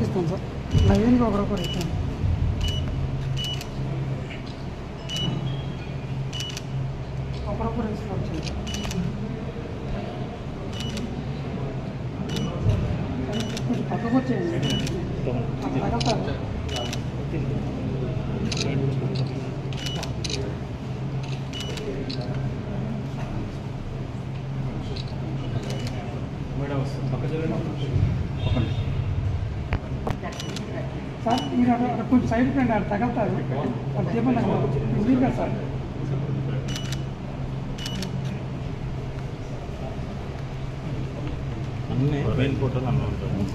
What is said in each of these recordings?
ఒకరొకరికి ఇస్తాను సార్ లైన్గా ఒకరొకరు ఇస్తాను ఒకరొకరు ఇస్తాను కొంచెం పక్కకు వచ్చేయండి తగలుతారు సార్ మీరు అక్కడ అక్కడ కొంచెం సైడ్ రండి అక్కడ తగలుతారు అది చెప్పండి ఉంది కదా సార్ అన్నీ మెయిన్ ఫోటోలు అన్నీ ఉంటాయి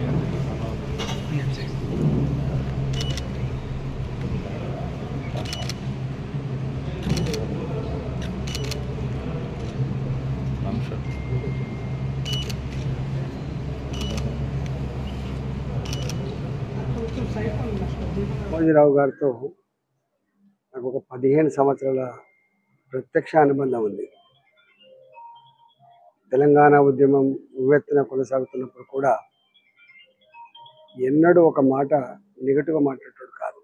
అంశం కొంచెం సైడ్ రండి రామోజీరావు గారితో నాకు ఒక పదిహేను సంవత్సరాల ప్రత్యక్ష అనుబంధం ఉంది తెలంగాణ ఉద్యమం ఉవ్వెత్తున కొనసాగుతున్నప్పుడు కూడా ఎన్నడూ ఒక మాట నెగటివ్గా మాట్లాడేటోడు కాదు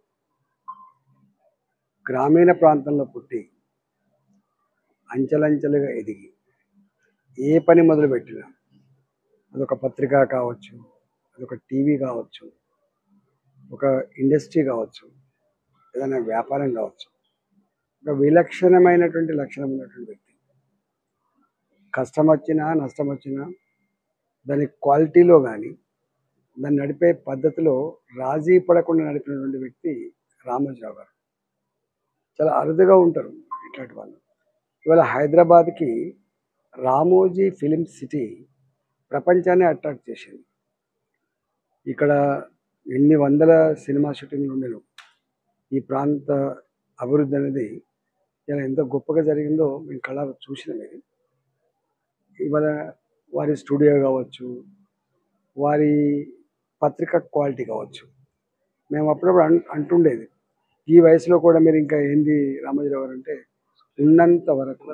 గ్రామీణ ప్రాంతంలో పుట్టి అంచెలంచెలుగా ఎదిగి ఏ పని మొదలుపెట్టినా అదొక పత్రిక కావచ్చు అదొక టీవీ కావచ్చు ఒక ఇండస్ట్రీ కావచ్చు ఏదైనా వ్యాపారం కావచ్చు ఒక విలక్షణమైనటువంటి లక్షణం ఉన్నటువంటి వ్యక్తి కష్టం వచ్చినా నష్టం వచ్చినా దాని క్వాలిటీలో కానీ దాన్ని నడిపే పద్ధతిలో రాజీ పడకుండా నడిపినటువంటి వ్యక్తి రామోజీరావు గారు చాలా అరుదుగా ఉంటారు ఇట్లాంటి వాళ్ళు ఇవాళ హైదరాబాద్కి రామోజీ ఫిలిం సిటీ ప్రపంచాన్ని అట్రాక్ట్ చేసింది ఇక్కడ ఎన్ని వందల సినిమా షూటింగ్లు ఉండేను ఈ ప్రాంత అభివృద్ధి అనేది ఇలా ఎంత గొప్పగా జరిగిందో మేము కళ చూసినాం ఇది ఇవాళ వారి స్టూడియో కావచ్చు వారి పత్రిక క్వాలిటీ కావచ్చు మేము అప్పుడప్పుడు అన్ అంటుండేది ఈ వయసులో కూడా మీరు ఇంకా ఏంది రామోజీరావు గారు అంటే ఉన్నంత వరకు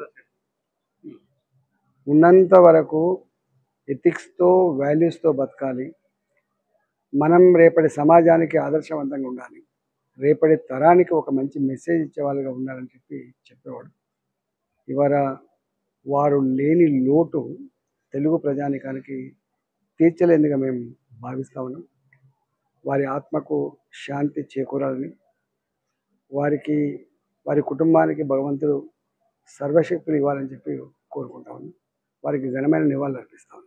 ఉన్నంత వరకు ఎథిక్స్తో వాల్యూస్తో బతకాలి మనం రేపటి సమాజానికి ఆదర్శవంతంగా ఉండాలి రేపటి తరానికి ఒక మంచి మెసేజ్ ఇచ్చే వాళ్ళుగా ఉండాలని చెప్పి చెప్పేవాడు ఇవాళ వారు లేని లోటు తెలుగు ప్రజానికానికి తీర్చలేనిదిగా మేము భావిస్తా ఉన్నాం వారి ఆత్మకు శాంతి చేకూరాలని వారికి వారి కుటుంబానికి భగవంతుడు సర్వశక్తులు ఇవ్వాలని చెప్పి కోరుకుంటా ఉన్నాం వారికి ఘనమైన నివాళులు అర్పిస్తాం